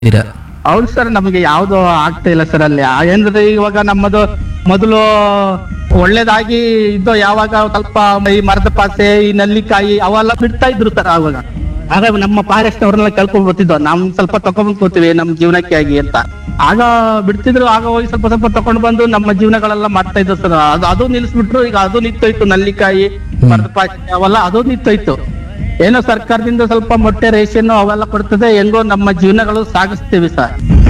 ಇದ್ದೀರಾ ಹೌದು ಸರ್ ನಮಗೆ ಯಾವ್ದು ಆಗ್ತಾ ಇಲ್ಲ ಸರ್ ಅಲ್ಲಿ ಆ- ಏನಂದ್ರೆ ಇವಾಗ ನಮ್ಮದು ಮೊದಲು ಒಳ್ಳೇದಾಗಿ ಇದ್ದು ಯಾವಾಗ ಸ್ವಲ್ಪ ಈ ಮರದ ಪಾಸೆ ಈ ನಲ್ಲಿಕಾಯಿ ಅವೆಲ್ಲ ಬಿಡ್ತಾ ಇದ್ರು ಸರ್ ಅವಾಗ ಆಗ ನಮ್ಮ ಫಾರೆಸ್ಟ್ ಅವ್ರನ್ನೆಲ್ಲ ಕೇಳ್ಕೊಂಡ್ ಬರ್ತಿದ್ವು ನಮ್ ಸ್ವಲ್ಪ ತಕೊಂಡ್ ಕೂತೀವಿ ನಮ್ ಜೀವನಕ್ಕೆ ಆಗಿ ಅಂತ ಆಗ ಬಿಡ್ತಿದ್ರು ಆಗ ಹೋಗಿ ಸ್ವಲ್ಪ ಸ್ವಲ್ಪ ತಕೊಂಡ್ ಬಂದು ನಮ್ಮ ಜೀವನಗಳೆಲ್ಲ ಮಾಡ್ತಾ ಇದ್ವು ಸರ್ ಅದು ಅದು ನಿಲ್ಸ್ಬಿಟ್ರು ಈಗ ಅದು ನಿಂತೋಯ್ತು ನಲ್ಲಿಕಾಯಿ ಮರದ ಪಾಸೆ ಅವೆಲ್ಲ ಅದು ನಿಂತೋಯ್ತು ಏನೋ ಸರ್ಕಾರದಿಂದ ಸ್ವಲ್ಪ ಮೊಟ್ಟೆ ರೇಷನ್ ಅವೆಲ್ಲ ಕೊಡ್ತದೆ ಹೆಂಗೋ ನಮ್ಮ ಜೀವನಗಳು ಸಾಗಿಸ್ತೀವಿ ಸರ್